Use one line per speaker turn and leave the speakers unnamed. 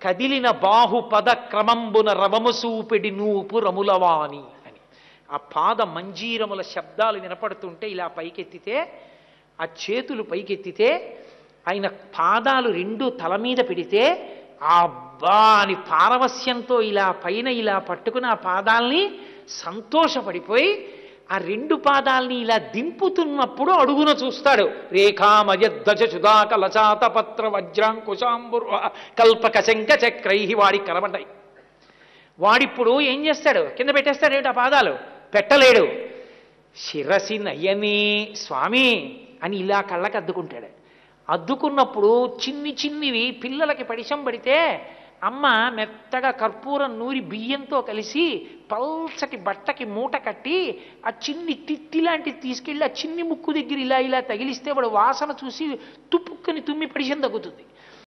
కదిలిన బాహు పద క్రమంబున రవముసూపెడి నూపు రములవాణి అని ఆ పాద మంజీరముల శబ్దాలు వినపడుతుంటే ఇలా పైకెత్తితే ఆ చేతులు పైకెత్తితే ఆయన పాదాలు రెండు తల మీద పెడితే ఆ అబ్బా అని పారవస్యంతో ఇలా పైన ఇలా పట్టుకుని ఆ పాదాల్ని సంతోషపడిపోయి ఆ రెండు పాదాల్ని ఇలా దింపుతున్నప్పుడు అడుగున చూస్తాడు రేఖామయధ్వజ సుధాక లచాత పత్ర వజ్రాంకుశాంబుర్ కల్పక శంఖ చక్రై వాడికి కనబడ్డాయి వాడిప్పుడు ఏం చేస్తాడు కింద పెట్టేస్తాడు ఏమిటి ఆ పాదాలు పెట్టలేడు శిరసి నయనే స్వామి అని ఇలా కళ్ళకి అద్దుకుంటాడు అద్దుకున్నప్పుడు చిన్ని చిన్నివి పిల్లలకి పరిశం పడితే అమ్మ మెత్తగా కర్పూరం నూరి బియ్యంతో కలిసి పల్చటి బట్టకి మూట కట్టి ఆ చిన్ని తిత్తి లాంటిది తీసుకెళ్ళి ఆ చిన్ని ముక్కు దగ్గర ఇలా ఇలా తగిలిస్తే వాడు వాసన చూసి తుప్పుక్కని తుమ్మి పడిశం తగ్గుతుంది